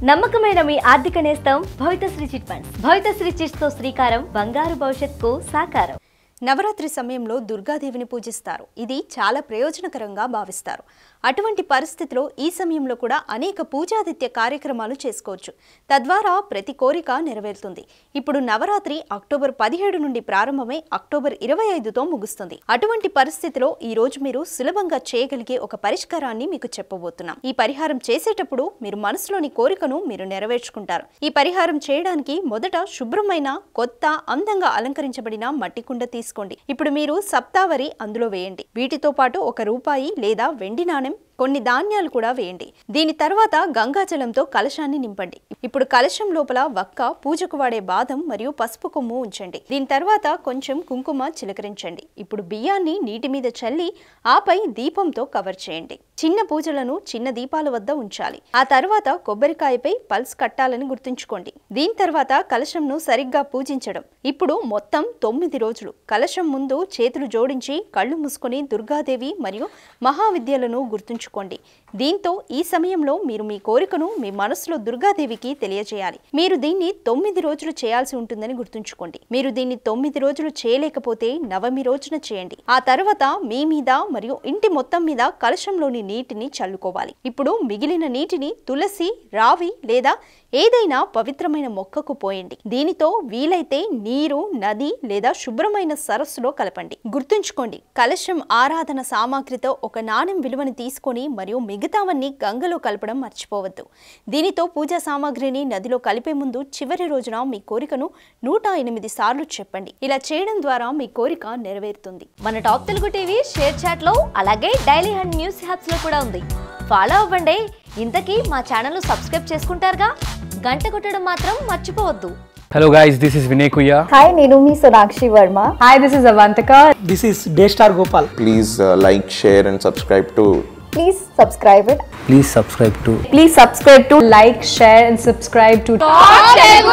నమ్మకమైన మీ ఆర్థిక నేస్తం Bhavithasri chit funds Bhavithasri chits తో శ్రీకారం బంగారు భవిష్యత్తుకు సాకారం నవరాత్రి సమయంలో దుర్గాదేవిని పూజిస్తారు ఇది చాలా ప్రయోజనకరంగా భావిస్తారు అటువంటి పరిస్థితిలో ఈ సమయంలో కూడా అనేక పూజాదిత్య కార్యక్రమాలు చేసుకోవచ్చు తద్వారా ప్రతి కోరిక నెరవేరుతుంది ఇప్పుడు నవరాత్రి అక్టోబర్ పదిహేడు నుండి ప్రారంభమై అక్టోబర్ ఇరవై ఐదుతో ముగుస్తుంది అటువంటి పరిస్థితిలో ఈ రోజు మీరు సులభంగా చేయగలిగే ఒక పరిష్కారాన్ని మీకు చెప్పబోతున్నాం ఈ పరిహారం చేసేటప్పుడు మీరు మనసులోని కోరికను మీరు నెరవేర్చుకుంటారు ఈ పరిహారం చేయడానికి మొదట శుభ్రమైన కొత్త అందంగా అలంకరించబడిన మట్టి కుండ తీసుకోండి ఇప్పుడు మీరు సప్తావరి అందులో వేయండి వీటితో పాటు ఒక రూపాయి లేదా వెండి నాణెం కొన్ని ధాన్యాలు కూడా వేయండి దీని తర్వాత గంగాజలంతో కలశాన్ని నింపండి ఇప్పుడు కలశం లోపల వక్క పూజకు వాడే బాదం మరియు పసుపు కొమ్ము ఉంచండి దీని తర్వాత కొంచెం కుంకుమ చిలకరించండి ఇప్పుడు బియ్యాన్ని నీటి మీద చల్లి ఆపై దీపంతో కవర్ చేయండి చిన్న పూజలను చిన్న దీపాల వద్ద ఉంచాలి ఆ తర్వాత కొబ్బరికాయపై పల్స్ కట్టాలని గుర్తుంచుకోండి దీని తర్వాత కలశంను సరిగ్గా పూజించడం ఇప్పుడు మొత్తం తొమ్మిది రోజులు కలశం ముందు చేతులు జోడించి కళ్ళు మూసుకొని దుర్గాదేవి మరియు మహావిద్యలను గుర్తుంచుకోండి దీంతో ఈ సమయంలో మీరు మీ కోరికను మీ మనసులో దుర్గాదేవికి తెలియజేయాలి మీరు దీన్ని తొమ్మిది రోజులు చేయాల్సి ఉంటుందని గుర్తుంచుకోండి మీరు దీన్ని తొమ్మిది రోజులు చేయలేకపోతే నవమి రోజున చేయండి ఆ తర్వాత మీ మీద మరియు ఇంటి మొత్తం మీద కలశంలోని నీటిని చల్లుకోవాలి ఇప్పుడు మిగిలిన నీటిని తులసి రావి లేదా ఏదైనా పవిత్రమైన మొక్కకు పోయండి దీనితో వీలైతే నీరు నది లేదా శుభ్రమైన సరస్సులో కలపండి గుర్తుంచుకోండి కలశం ఆరాధన సామాగ్రితో ఒక నాణెం విలువని తీసుకొని మరియు మిగతావన్నీ గంగలో కలపడం మర్చిపోవద్దు దీనితో పూజా సామాగ్రిని నదిలో కలిపే ముందు చివరి రోజున మీ కోరికను నూట ఎనిమిది సార్లు చెప్పండి ఇలా చేయడం ద్వారా మీ కోరిక నెరవేరుతుంది మన top Telugu TV ShareChat లో అలాగే డైలీ హండ్ న్యూస్ హ్యాప్స్ లో కూడా ఉంది ఫాలో అవ్వండి ఇంతకీ మా ఛానల్ సబ్స్క్రైబ్ చేసుకుంటారుగా గంట కొట్టడం మాత్రం మర్చిపోవద్దు Hello guys, this is Vinay Kuya. Hi, నేను మీ Sonakshi Varma Hi, this is Avantika. This is Daystar Gopal. please uh, like, share, and subscribe to please subscribe it Please subscribe to Please subscribe to like, share, and subscribe to Top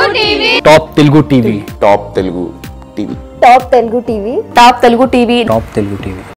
Telugu TV. Top Telugu TV. Top Telugu TV Top Telugu TV. Top Telugu TV.